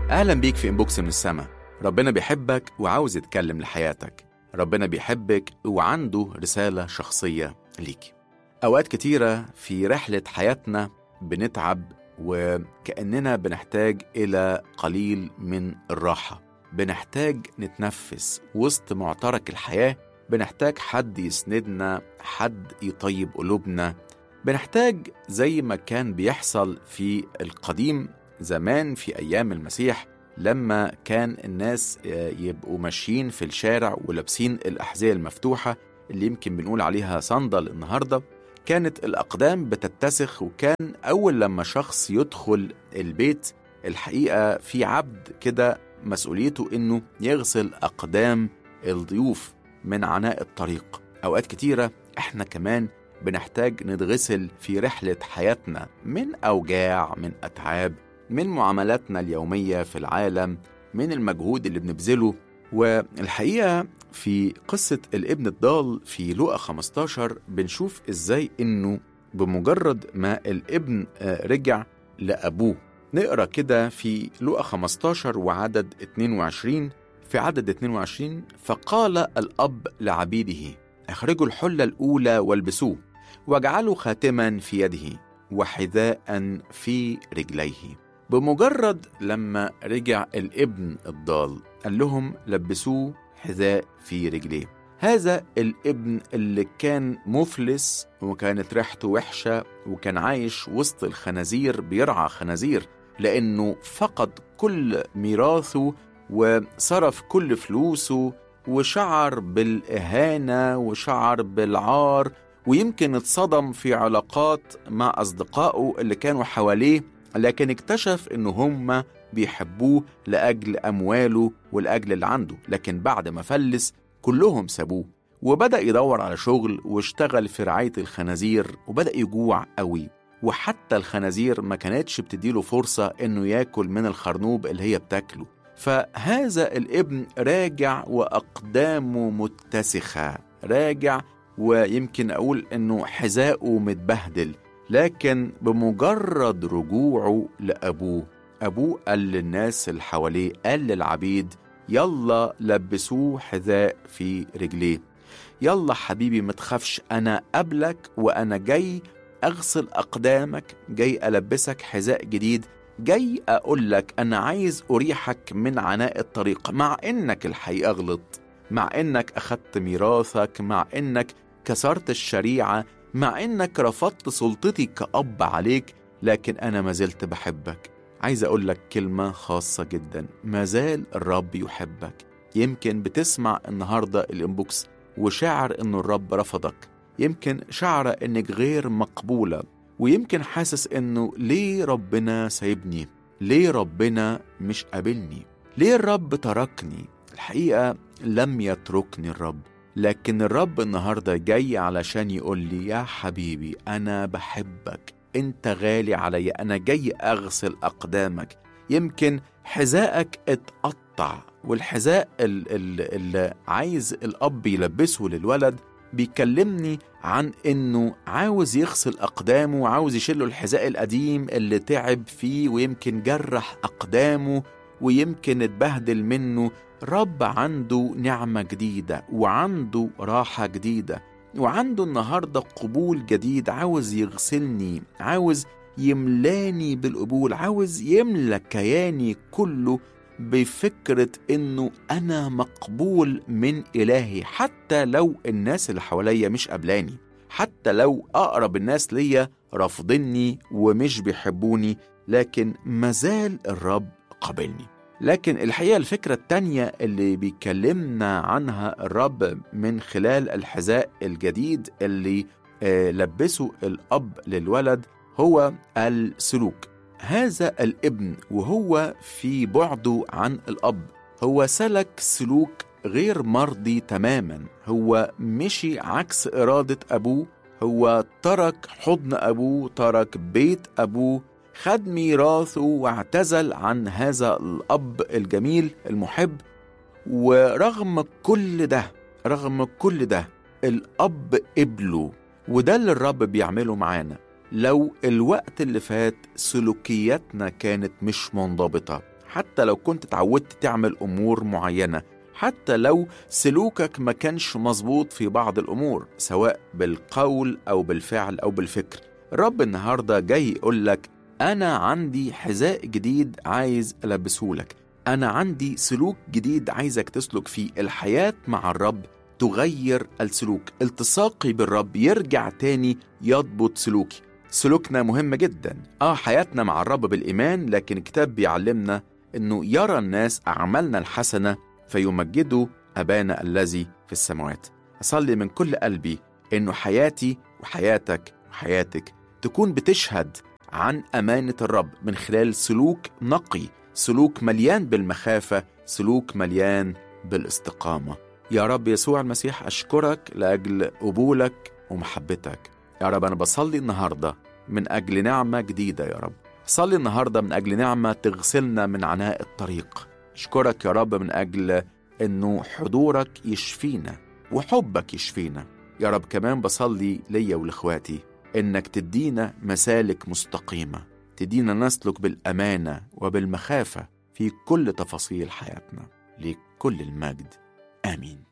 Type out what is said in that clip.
أهلا بيك في إنبوكس من السما ربنا بيحبك وعاوز يتكلم لحياتك ربنا بيحبك وعنده رسالة شخصية ليك أوقات كتيرة في رحلة حياتنا بنتعب وكأننا بنحتاج إلى قليل من الراحة بنحتاج نتنفس وسط معترك الحياة بنحتاج حد يسندنا حد يطيب قلوبنا بنحتاج زي ما كان بيحصل في القديم زمان في أيام المسيح لما كان الناس يبقوا ماشيين في الشارع ولابسين الأحذية المفتوحة اللي يمكن بنقول عليها صندل النهاردة كانت الأقدام بتتسخ وكان أول لما شخص يدخل البيت الحقيقة في عبد كده مسؤوليته إنه يغسل أقدام الضيوف من عناء الطريق أوقات كتيرة إحنا كمان بنحتاج نتغسل في رحلة حياتنا من أوجاع من أتعاب من معاملاتنا اليومية في العالم من المجهود اللي بنبذله والحقيقة في قصة الابن الضال في لوقا 15 بنشوف ازاي انه بمجرد ما الابن رجع لأبوه نقرأ كده في لوقا 15 وعدد 22 في عدد 22 فقال الأب لعبيده اخرجوا الحلة الأولى والبسوه واجعلوا خاتما في يده وحذاء في رجليه بمجرد لما رجع الابن الضال قال لهم لبسوه حذاء في رجليه هذا الابن اللي كان مفلس وكانت ريحته وحشة وكان عايش وسط الخنازير بيرعى خنازير لأنه فقد كل ميراثه وصرف كل فلوسه وشعر بالإهانة وشعر بالعار ويمكن اتصدم في علاقات مع أصدقائه اللي كانوا حواليه لكن اكتشف إن هم بيحبوه لأجل أمواله والأجل اللي عنده لكن بعد ما فلس كلهم سابوه وبدأ يدور على شغل واشتغل في رعاية الخنازير وبدأ يجوع قوي وحتى الخنازير ما كانتش بتديله فرصة إنه ياكل من الخرنوب اللي هي بتاكله فهذا الابن راجع وأقدامه متسخة راجع ويمكن أقول إنه حذاؤه متبهدل لكن بمجرد رجوعه لأبوه أبوه قال للناس اللي حواليه قال للعبيد يلا لبسوه حذاء في رجليه يلا حبيبي متخافش أنا قبلك وأنا جاي أغسل أقدامك جاي ألبسك حذاء جديد جاي أقول لك أنا عايز أريحك من عناء الطريق مع إنك الحقيقة غلط مع إنك أخدت ميراثك مع إنك كسرت الشريعة مع إنك رفضت سلطتي كأب عليك لكن أنا ما زلت بحبك عايز أقول لك كلمة خاصة جدا ما زال الرب يحبك يمكن بتسمع النهاردة الإنبوكس وشاعر إنه الرب رفضك يمكن شعر إنك غير مقبولة ويمكن حاسس إنه ليه ربنا سايبني ليه ربنا مش قابلني ليه الرب تركني الحقيقة لم يتركني الرب لكن الرب النهارده جاي علشان يقول لي يا حبيبي انا بحبك انت غالي عليا انا جاي اغسل اقدامك يمكن حذائك اتقطع والحذاء اللي عايز الاب يلبسه للولد بيكلمني عن انه عاوز يغسل اقدامه وعاوز يشيله الحذاء القديم اللي تعب فيه ويمكن جرح اقدامه ويمكن اتبهدل منه رب عنده نعمة جديدة وعنده راحة جديدة وعنده النهاردة قبول جديد عاوز يغسلني عاوز يملاني بالقبول عاوز يملى كياني كله بفكرة إنه أنا مقبول من إلهي حتى لو الناس اللي حواليا مش قبلاني حتى لو أقرب الناس ليا رافضني ومش بيحبوني لكن مازال الرب قابلني لكن الحقيقة الفكرة التانية اللي بيكلمنا عنها الرب من خلال الحذاء الجديد اللي آه لبسه الأب للولد هو السلوك هذا الابن وهو في بعده عن الأب هو سلك سلوك غير مرضي تماما هو مشي عكس إرادة أبوه هو ترك حضن أبوه ترك بيت أبوه خد ميراثه واعتزل عن هذا الأب الجميل المحب ورغم كل ده رغم كل ده الأب قبله وده اللي الرب بيعمله معانا لو الوقت اللي فات سلوكياتنا كانت مش منضبطة حتى لو كنت اتعودت تعمل أمور معينة حتى لو سلوكك ما كانش مظبوط في بعض الأمور سواء بالقول أو بالفعل أو بالفكر الرب النهاردة جاي يقول لك أنا عندي حذاء جديد عايز ألبسهولك أنا عندي سلوك جديد عايزك تسلك فيه الحياة مع الرب تغير السلوك التصاقي بالرب يرجع تاني يضبط سلوكي سلوكنا مهم جدا اه حياتنا مع الرب بالإيمان لكن الكتاب بيعلمنا انه يرى الناس أعمالنا الحسنة فيمجدوا أبانا الذي في السماوات أصلي من كل قلبي انه حياتي وحياتك وحياتك تكون بتشهد عن أمانة الرب من خلال سلوك نقي سلوك مليان بالمخافة سلوك مليان بالاستقامة يا رب يسوع المسيح أشكرك لأجل قبولك ومحبتك يا رب أنا بصلي النهاردة من أجل نعمة جديدة يا رب صلي النهاردة من أجل نعمة تغسلنا من عناء الطريق أشكرك يا رب من أجل أنه حضورك يشفينا وحبك يشفينا يا رب كمان بصلي ليا ولإخواتي إنك تدينا مسالك مستقيمة تدينا نسلك بالأمانة وبالمخافة في كل تفاصيل حياتنا لكل المجد آمين